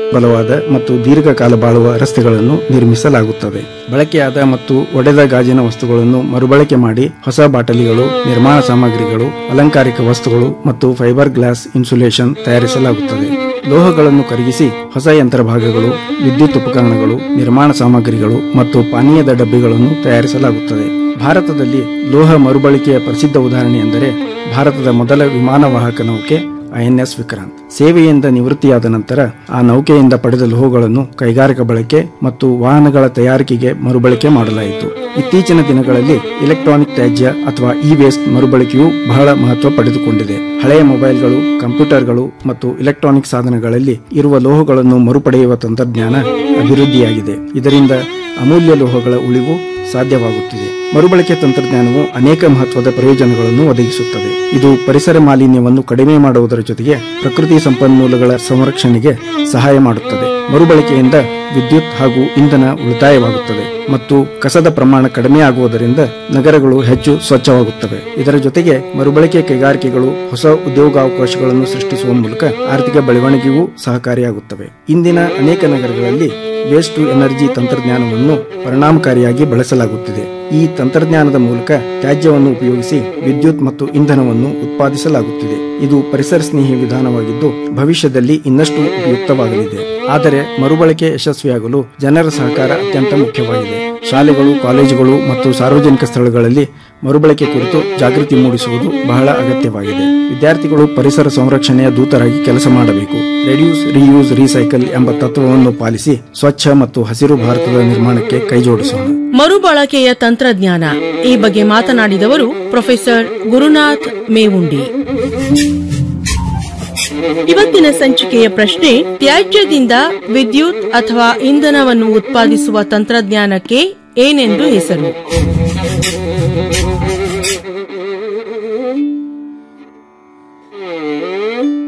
ಬಲವಾದ ಮತ್ತು ದೀರ್ಘಕಾಲ ಬಾಳುವ ರಸ್ತೆಗಳನ್ನು ನಿರ್ಮಿಸಲಾಗುತ್ತದೆ ಬಳಕೆಯಾದ ಮತ್ತು ಒಡೆದ ಗಾಜಿನ ವಸ್ತುಗಳನ್ನು ಮರುಬಳಕೆ ಮಾಡಿ ಹೊಸ ಬಾಟಲಿಗಳು ನಿರ್ಮಾಣ ಸಾಮಗ್ರಿಗಳು ಅಲಂಕಾರಿಕ ವಸ್ತುಗಳು ಮತ್ತು ಫೈಬರ್ ಗ್ಲಾಸ್ ಇನ್ಸುಲೇಷನ್ ತಯಾರಿಸಲಾಗುತ್ತದೆ ಲೋಹಗಳನ್ನು ಕರಗಿಸಿ ಹೊಸ ಯಂತ್ರ ಭಾಗಗಳು ವಿದ್ಯುತ್ ಉಪಕರಣಗಳು ನಿರ್ಮಾಣ ಸಾಮಗ್ರಿಗಳು ಮತ್ತು ಪಾನೀಯದ ಡಬ್ಬಿಗಳನ್ನು ತಯಾರಿಸಲಾಗುತ್ತದೆ ಭಾರತದಲ್ಲಿ ಲೋಹ ಮರುಬಳಕೆಯ ಪ್ರಸಿದ್ಧ ಉದಾಹರಣೆ ಎಂದರೆ ಭಾರತದ ಮೊದಲ ವಿಮಾನವಾಹಕ ನೌಕೆ ಐಎನ್ಎಸ್ ವಿಕ್ರಾಂತ್ ಸೇವೆಯಿಂದ ನಿವೃತ್ತಿಯಾದ ನಂತರ ಆ ನೌಕೆಯಿಂದ ಪಡೆದ ಲೋಹಗಳನ್ನು ಕೈಗಾರಿಕಾ ಬಳಕೆ ಮತ್ತು ವಾಹನಗಳ ತಯಾರಿಕೆಗೆ ಮರುಬಳಕೆ ಮಾಡಲಾಯಿತು ಇತ್ತೀಚಿನ ದಿನಗಳಲ್ಲಿ ಇಲೆಕ್ಟ್ರಾನಿಕ್ ತ್ಯಾಜ್ಯ ಅಥವಾ ಇ ವೇಸ್ಟ್ ಮರುಬಳಕೆಯು ಬಹಳ ಮಹತ್ವ ಪಡೆದುಕೊಂಡಿದೆ ಹಳೆಯ ಮೊಬೈಲ್ಗಳು ಕಂಪ್ಯೂಟರ್ಗಳು ಮತ್ತು ಇಲೆಕ್ಟ್ರಾನಿಕ್ ಸಾಧನಗಳಲ್ಲಿ ಇರುವ ಲೋಹಗಳನ್ನು ಮರುಪಡೆಯುವ ತಂತ್ರಜ್ಞಾನ ಅಭಿವೃದ್ಧಿಯಾಗಿದೆ ಇದರಿಂದ ಅಮೂಲ್ಯ ಲೋಹಗಳ ಉಳಿವು ಸಾಧ್ಯವಾಗುತ್ತಿದೆ ಮರುಬಳಕೆ ತಂತ್ರಜ್ಞಾನವು ಅನೇಕ ಮಹತ್ವದ ಪ್ರಯೋಜನಗಳನ್ನು ಒದಗಿಸುತ್ತದೆ ಇದು ಪರಿಸರ ಮಾಲಿನ್ಯವನ್ನು ಕಡಿಮೆ ಮಾಡುವುದರ ಜೊತೆಗೆ ಪ್ರಕೃತಿ ಸಂಪನ್ಮೂಲಗಳ ಸಂರಕ್ಷಣೆಗೆ ಸಹಾಯ ಮಾಡುತ್ತದೆ ಮರುಬಳಕೆಯಿಂದ ವಿದ್ಯುತ್ ಹಾಗೂ ಇಂಧನ ಉಳಿತಾಯವಾಗುತ್ತದೆ ಮತ್ತು ಕಸದ ಪ್ರಮಾಣ ಕಡಿಮೆ ಆಗುವುದರಿಂದ ನಗರಗಳು ಹೆಚ್ಚು ಸ್ವಚ್ಛವಾಗುತ್ತವೆ ಇದರ ಜೊತೆಗೆ ಮರುಬಳಕೆ ಕೈಗಾರಿಕೆಗಳು ಹೊಸ ಉದ್ಯೋಗಾವಕಾಶಗಳನ್ನು ಸೃಷ್ಟಿಸುವ ಮೂಲಕ ಆರ್ಥಿಕ ಬೆಳವಣಿಗೆಗೂ ಸಹಕಾರಿಯಾಗುತ್ತವೆ ಇಂದಿನ ಅನೇಕ ನಗರಗಳಲ್ಲಿ ವೇಸ್ಟ್ ಟು ಎನರ್ಜಿ ತಂತ್ರಜ್ಞಾನವನ್ನು ಪರಿಣಾಮಕಾರಿಯಾಗಿ ಬಳಸಲಾಗುತ್ತಿದೆ ಈ ತಂತ್ರಜ್ಞಾನದ ಮೂಲಕ ತ್ಯಾಜ್ಯವನ್ನು ಉಪಯೋಗಿಸಿ ವಿದ್ಯುತ್ ಮತ್ತು ಇಂಧನವನ್ನು ಉತ್ಪಾದಿಸಲಾಗುತ್ತಿದೆ ಇದು ಪರಿಸರ ಸ್ನೇಹಿ ವಿಧಾನವಾಗಿದ್ದು ಭವಿಷ್ಯದಲ್ಲಿ ಇನ್ನಷ್ಟು ಉಪಯುಕ್ತವಾಗಲಿದೆ ಆದರೆ ಮರುಬಳಕೆ ಯಶಸ್ವಿಯಾಗಲು ಜನರ ಸಹಕಾರ ಅತ್ಯಂತ ಮುಖ್ಯವಾಗಿದೆ ಶಾಲೆಗಳು ಕಾಲೇಜುಗಳು ಮತ್ತು ಸಾರ್ವಜನಿಕ ಸ್ಥಳಗಳಲ್ಲಿ ಮರುಬಳಕೆ ಕುರಿತು ಜಾಗೃತಿ ಮೂಡಿಸುವುದು ಬಹಳ ಅಗತ್ಯವಾಗಿದೆ ವಿದ್ಯಾರ್ಥಿಗಳು ಪರಿಸರ ಸಂರಕ್ಷಣೆಯ ದೂತರಾಗಿ ಕೆಲಸ ಮಾಡಬೇಕು ರೆಡ್ಯೂಸ್ ರಿಯೂಸ್ ರೀಸೈಕಲ್ ಎಂಬ ತತ್ವವನ್ನು ಪಾಲಿಸಿ ಸ್ವಚ್ಛ ಮತ್ತು ಹಸಿರು ಭಾರತದ ನಿರ್ಮಾಣಕ್ಕೆ ಕೈಜೋಡಿಸೋಣ ಮರುಬಳಕೆಯ ತಂತ್ರಜ್ಞಾನ ಈ ಬಗ್ಗೆ ಮಾತನಾಡಿದವರು ಪ್ರೊಫೆಸರ್ ಗುರುನಾಥ್ ಮೇವುಂಡಿ ಇವತ್ತಿನ ಸಂಚಿಕೆಯ ಪ್ರಶ್ನೆ ತ್ಯಾಜ್ಯದಿಂದ ವಿದ್ಯುತ್ ಅಥವಾ ಇಂಧನವನ್ನು ಉತ್ಪಾದಿಸುವ ತಂತ್ರಜ್ಞಾನಕ್ಕೆ ಏನೆಂದು ಹೆಸರು